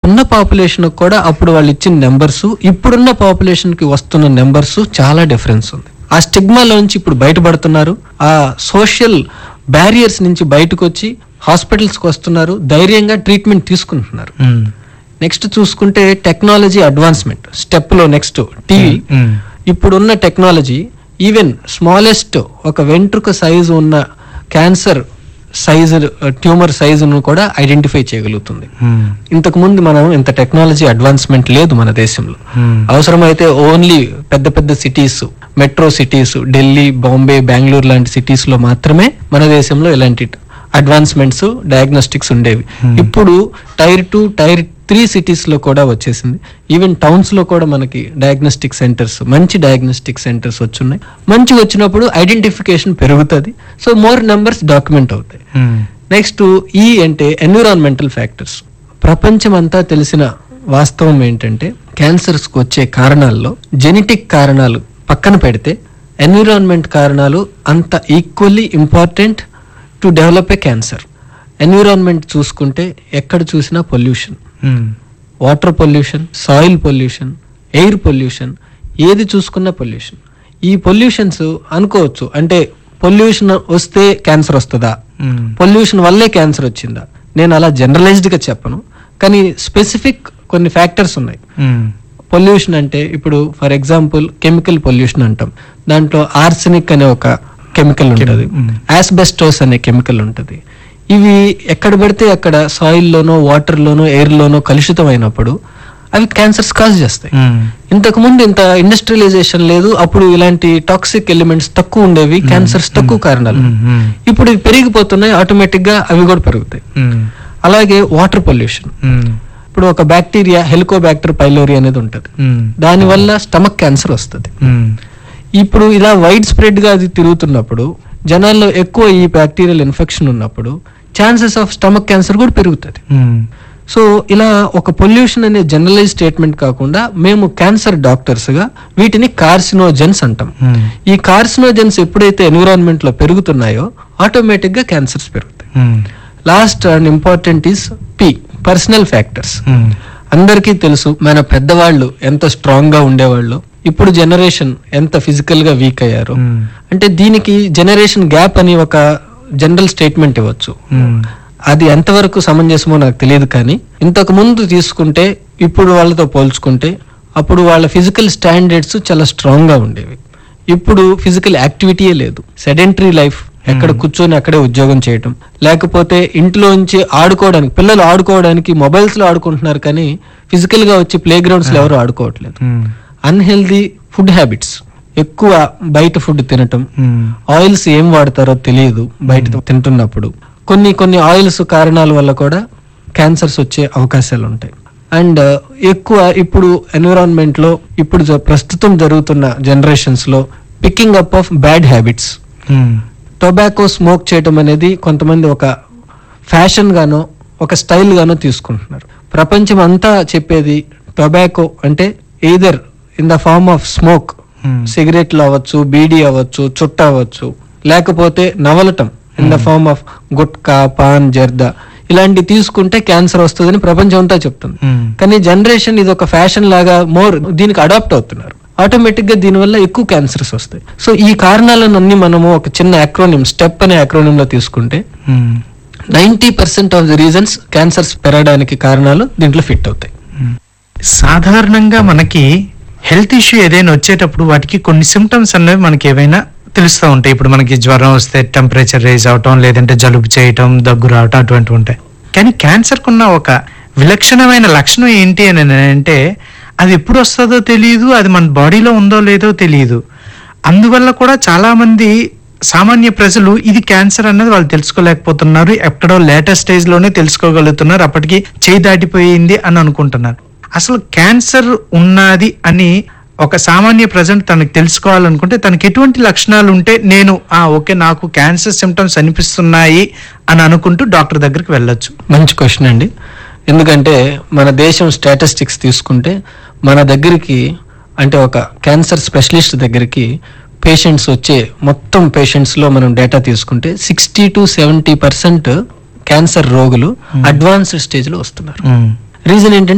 ఉన్న పాపులేషన్ కూడా అప్పుడు వాళ్ళు ఇచ్చిన నెంబర్స్ ఇప్పుడున్న పాపులేషన్ కి వస్తున్న నెంబర్స్ చాలా డిఫరెన్స్ ఉంది ఆ స్టిగ్మాలోంచి ఇప్పుడు బయటపడుతున్నారు ఆ సోషల్ బ్యారియర్స్ నుంచి బయటకు వచ్చి హాస్పిటల్స్కి వస్తున్నారు ధైర్యంగా ట్రీట్మెంట్ తీసుకుంటున్నారు ఉమ్. నెక్స్ట్ చూసుకుంటే టెక్నాలజీ అడ్వాన్స్మెంట్ స్టెప్ లో నెక్స్ట్ టీవీ ఉమ్. ఇప్పుడున్న టెక్నాలజీ ఈవెన్ స్మాలెస్ట్ ఒక వెంట్రుక సైజు ఉన్న క్యాన్సర్ సైజు ట్యూమర్ సైజును కూడా ఐడెంటిఫై చేయగలుగుతుంది ఉమ్. ఇంతకు ముందు మనం ఇంత టెక్నాలజీ అడ్వాన్స్మెంట్ లేదు మన దేశంలో ఉమ్. అవసరమైతే ఓన్లీ పెద్ద పెద్ద cities metro cities Delhi Bombay Bengaluru లాంటి సిటీస్ లో మాత్రమే మన దేశంలో ఇలాంటి అడ్వాన్స్మెంట్స్ డయాగ్నోస్టిక్స్ ఉండేవి ఇప్పుడు tier two tier three cities లో కూడా వచ్చేసింది ఈవెన్ టౌన్స్ లో కూడా మనకి డయాగ్నోస్టిక్ సెంటర్స్ మంచి డయాగ్నోస్టిక్ సెంటర్స్ వచ్చున్నాయి మంచి వచ్చినప్పుడు ఐడెంటిఫికేషన్ పెరుగుతుంది సో మోర్ నెంబర్స్ డాక్యుమెంట్ అవుతాయి ఉమ్. నెక్స్ట్ ఈ అంటే ఎన్విరాన్మెంటల్ ఫ్యాక్టర్స్ ప్రపంచమంతా తెలిసిన వాస్తవం ఏంటంటే క్యాన్సర్స్ కు వచ్చే కారణాల్లో జెనెటిక్ కారణాలు పక్కన పెడితే ఎన్విరాన్మెంట్ కారణాలు అంత equally important to develop a cancer environment చూసుకుంటే ఎక్కడ చూసినా pollution um. Water pollution soil pollution air pollution ఏది చూసుకున్నా పొల్యూషన్ ఈ పొల్యూషన్స్ అనుకోవచ్చు అంటే పొల్యూషన్ వస్తే క్యాన్సర్ వస్తుందా ఉమ్. పొల్యూషన్ వల్లే క్యాన్సర్ వచ్చిందా నేను అలా జనరలైజ్డ్ గా చెప్పను కానీ స్పెసిఫిక్ కొన్ని ఫ్యాక్టర్స్ ఉన్నాయి ఉమ్. పొల్యూషన్ అంటే ఇప్పుడు ఫర్ ఎగ్జాంపుల్ కెమికల్ పొల్యూషన్ అంటాం దాంట్లో ఆర్సెనిక్ అనే ఒక కెమికల్ ఉంటుంది మ్మ్. యాస్బెస్టోస్ అనే కెమికల్ ఉంటుంది ఇవి ఎక్కడ పడితే అక్కడ సాయిల్లోనో వాటర్లోనో ఎయిర్లోనో కలుషితం అయినప్పుడు అవి క్యాన్సర్స్ కాజ్ చేస్తాయి ఉమ్. ఇంతకు ముందు ఇంత ఇండస్ట్రియలైజేషన్ లేదు అప్పుడు ఇలాంటి టాక్సిక్ ఎలిమెంట్స్ తక్కువ ఉండేవి క్యాన్సర్స్ తక్కువ కారణాలు ఉమ్. ఉమ్. ఇప్పుడు ఇవి పెరిగిపోతున్నాయి ఆటోమేటిక్ గా అవి కూడా పెరుగుతాయి ఉమ్. అలాగే వాటర్ పొల్యూషన్ ఉమ్. ఇప్పుడు ఒక బ్యాక్టీరియా హెలికోబ్యాక్టర్ పైలోరి అనేది ఉంటుంది ఉమ్. దానివల్ల స్టమక్ క్యాన్సర్ వస్తుంది ఉమ్. ఇప్పుడు ఇలా వైడ్ స్ప్రెడ్ గా అది తిరుగుతున్నప్పుడు జనాల్లో ఎక్కువ ఈ బ్యాక్టీరియల్ ఇన్ఫెక్షన్ ఉన్నప్పుడు ఛాన్సెస్ ఆఫ్ స్టమక్ క్యాన్సర్ కూడా పెరుగుతుంది ఉమ్. సో ఇలా ఒక పొల్యూషన్ అనే జనరలైజ్ స్టేట్మెంట్ కాకుండా మేము క్యాన్సర్ డాక్టర్స్ గా వీటిని కార్సినోజెన్స్ అంటాం ఉమ్. ఈ కార్సినోజెన్స్ ఎప్పుడైతే ఎన్విరాన్మెంట్ లో పెరుగుతున్నాయో ఆటోమేటిక్ గా క్యాన్సర్స్ పెరుగుతాయి um. Last and important is P personal factors um. అందరికీ తెలుసు మన పెద్దవాళ్ళు ఎంత స్ట్రాంగ్ గా ఉండేవాళ్ళు ఇప్పుడు జనరేషన్ ఎంత ఫిజికల్ గా వీక్ అయ్యారు ఉమ్. అంటే దీనికి జనరేషన్ గ్యాప్ అని ఒక జనరల్ స్టేట్మెంట్ ఇవ్వచ్చు ఉమ్. అది ఎంతవరకు సమంజసమో నాకు తెలియదు కానీ ఇంతకు ముందు తీసుకుంటే ఇప్పుడు వాళ్ళతో పోల్చుకుంటే అప్పుడు వాళ్ళ ఫిజికల్ స్టాండర్డ్స్ చాలా స్ట్రాంగ్ గా ఉండేవి ఇప్పుడు ఫిజికల్ యాక్టివిటీయే లేదు సెడెంటరీ లైఫ్ ఎక్కడ కూర్చొని అక్కడే ఉద్యోగం చేయటం లేకపోతే ఇంట్లోంచి ఆడుకోవడానికి పిల్లలు ఆడుకోవడానికి మొబైల్స్ లో ఆడుకుంటున్నారు కానీ ఫిజికల్ గా వచ్చి ప్లే గ్రౌండ్స్ లో ఎవరు ఆడుకోవట్లేదు ఉమ్. అన్హెల్దీ ఫుడ్ హ్యాబిట్స్ ఎక్కువ బయట ఫుడ్ తినటం ఉమ్. ఆయిల్స్ ఏం వాడతారో తెలియదు బయట తింటున్నప్పుడు కొన్ని కొన్ని ఆయిల్స్ కారణాల వల్ల కూడా క్యాన్సర్స్ వచ్చే అవకాశాలు ఉంటాయి అండ్ ఎక్కువ ఇప్పుడు ఎన్విరాన్మెంట్ లో ఇప్పుడు జ- ప్రస్తుతం జరుగుతున్న జనరేషన్స్ లో picking up of bad habits um. Tobacco smoke చేయటం అనేది కొంతమంది ఒక ఫ్యాషన్ గానో ఒక స్టైల్ గానో తీసుకుంటున్నారు ప్రపంచం అంతా చెప్పేది టొబాకో అంటే either in the form of smoke Hmm. సిగరెట్లు అవ్వచ్చు బీడీ అవ్వచ్చు చుట్ట అవ్వచ్చు లేకపోతే నవలటం in the form of gutka paan zarda ఇలాంటి తీసుకుంటే క్యాన్సర్ వస్తుందని ప్రపంచం అంతా చెప్తుంది ఉమ్. కానీ జనరేషన్ ఇది ఒక ఫ్యాషన్ లాగా మోర్ దీనికి అడాప్ట్ అవుతున్నారు ఆటోమేటిక్ గా దీనివల్ల ఎక్కువ క్యాన్సర్స్ వస్తాయి సో ఈ కారణాలన్నీ మనము ఒక చిన్న అక్రోనియం స్టెప్ అనే acronym లో తీసుకుంటే um. Ninety percent of the reasons cancers పెరగడానికి కారణాలు దీంట్లో ఫిట్ అవుతాయి సాధారణంగా మనకి హెల్త్ ఇష్యూ ఏదైనా వచ్చేటప్పుడు వాటికి కొన్ని సిమ్టమ్స్ అనేవి మనకి ఏవైనా తెలుస్తూ ఉంటాయి ఇప్పుడు మనకి జ్వరం వస్తే టెంపరేచర్ రైజ్ అవటం లేదంటే జలుబు చేయటం దగ్గు రావటం అటువంటివి ఉంటాయి కానీ క్యాన్సర్ కున్న ఒక విలక్షణమైన లక్షణం ఏంటి అని అంటే అది ఎప్పుడు వస్తుందో తెలియదు అది మన బాడీలో ఉందో లేదో తెలియదు అందువల్ల కూడా చాలా మంది సామాన్య ప్రజలు ఇది క్యాన్సర్ అన్నది వాళ్ళు తెలుసుకోలేకపోతున్నారు ఎక్కడో లేటెస్ట్ స్టేజ్ లోనే తెలుసుకోగలుగుతున్నారు అప్పటికి చేయి దాటిపోయింది అని అనుకుంటున్నారు అసలు క్యాన్సర్ ఉన్నది అని ఒక సామాన్య ప్రజెంట్ తనకు తెలుసుకోవాలనుకుంటే తనకి ఎటువంటి లక్షణాలు ఉంటే నేను ఆ ఓకే నాకు క్యాన్సర్ సిమ్టమ్స్ అనిపిస్తున్నాయి అని అనుకుంటూ డాక్టర్ దగ్గరికి వెళ్ళొచ్చు మంచి క్వశ్చన్ అండి ఎందుకంటే మన దేశం స్టాటిస్టిక్స్ తీసుకుంటే మన దగ్గరికి అంటే ఒక క్యాన్సర్ స్పెషలిస్ట్ దగ్గరికి పేషెంట్స్ వచ్చే మొత్తం పేషెంట్స్ లో మనం డేటా తీసుకుంటే sixty to seventy percent cancer రోగులు అడ్వాన్స్డ్ స్టేజ్ లో వస్తున్నారు రీజన్ ఏంటంటే